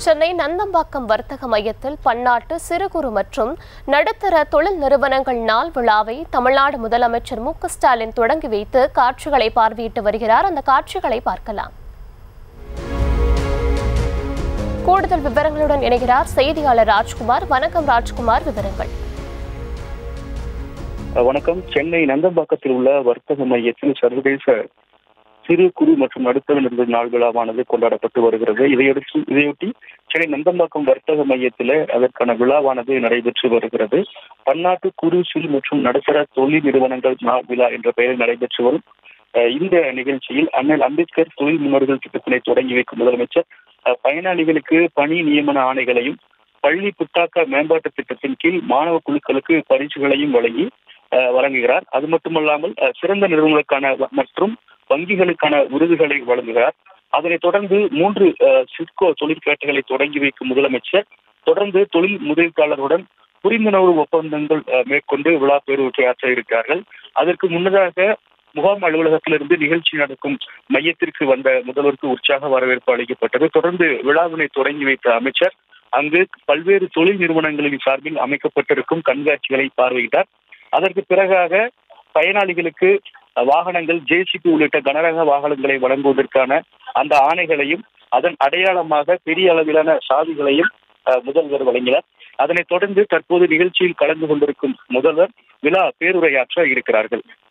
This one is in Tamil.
சென்னை நந்தம்பாக்கம் வர்த்தக மையத்தில் பன்னாட்டு சிறு குறு மற்றும் நடுத்தர தொழில் நிறுவனங்கள் நாள் விழாவை தமிழ்நாடு முதலமைச்சர் மு க ஸ்டாலின் தொடங்கி வைத்து காட்சிகளை பார்வையிட்டு வருகிறார் அந்த காட்சிகளை பார்க்கலாம் கூடுதல் விவரங்களுடன் இணைகிறார் செய்தியாளர் ராஜ்குமார் வணக்கம் ராஜ்குமார் விவரங்கள் வணக்கம் சென்னை நந்தம்பாக்கத்தில் உள்ள வர்த்தக மையத்தில் சர்வதேச சிறு குறு மற்றும் நடுத்தர நிறுவன நாள் விழாவானது கொண்டாடப்பட்டு வருகிறது இதையடுத்து இதையொட்டி சென்னை நந்தம்பாக்கம் வர்த்தக மையத்தில் அதற்கான விழாவானது நடைபெற்று வருகிறது பன்னாட்டு குறு சிறு மற்றும் நடுத்தர தொழில் நிறுவனங்கள் நாள் விழா என்ற பெயரில் நடைபெற்று வரும் அஹ், இந்த நிகழ்ச்சியில் அண்ணல் அம்பேத்கர் தொழில் முன்னோர்கள் திட்டத்தினை தொடங்கி வைக்கும் முதலமைச்சர் அஹ், பயனாளிகளுக்கு பணி நியமன ஆணைகளையும் பள்ளி புத்தாக்க மேம்பாட்டு திட்டத்தின் கீழ் மாணவ குழுக்களுக்கு பரிசுகளையும் வழங்கி அஹ், வழங்குகிறார் அது மட்டுமல்லாமல் அஹ், சிறந்த நிறுவனங்களுக்கான வ- மற்றும் வங்கிகளுக்கான விருதுகளை வழங்குகிறார் அதனைத் தொடர்ந்து மூன்று அஹ், சிட்கோ தொழிற்பேட்டைகளை தொடங்கி வைக்கும் முதலமைச்சர் தொடர்ந்து தொழில் முதலீட்டாளருடன் புரிந்துணர்வு ஒப்பந்தங்கள் அஹ், மேற்கொண்டு விழா பேருரையாற்ற இருக்கிறார்கள் அதற்கு முன்னதாக முகாம் அலுவலகத்திலிருந்து நிகழ்ச்சி நடக்கும் மையத்திற்கு வந்த முதல்வருக்கு உற்சாக வரவேற்பு அளிக்கப்பட்டது தொடர்ந்து விழாவினை தொடங்கி வைத்த அமைச்சர் அங்கு பல்வேறு தொழில் நிறுவனங்களின் சார்பில் அமைக்கப்பட்டிருக்கும் கண்காட்சிகளை பார்வையிட்டார் அதற்கு பிறகாக பயனாளிகளுக்கு அஹ், வாகனங்கள் ஜேசிபி உள்ளிட்ட கனரக வாகனங்களை வழங்குவதற்கான அந்த ஆணைகளையும் அதன் அடையாளமாக பெரிய அளவிலான சாதிகளையும் அஹ், முதல்வர் வழங்கினார் அதனைத் தொடர்ந்து தற்போது நிகழ்ச்சியில் கலந்து கொண்டிருக்கும் முதல்வர் விழா பேருரையாற்ற இருக்கிறார்கள்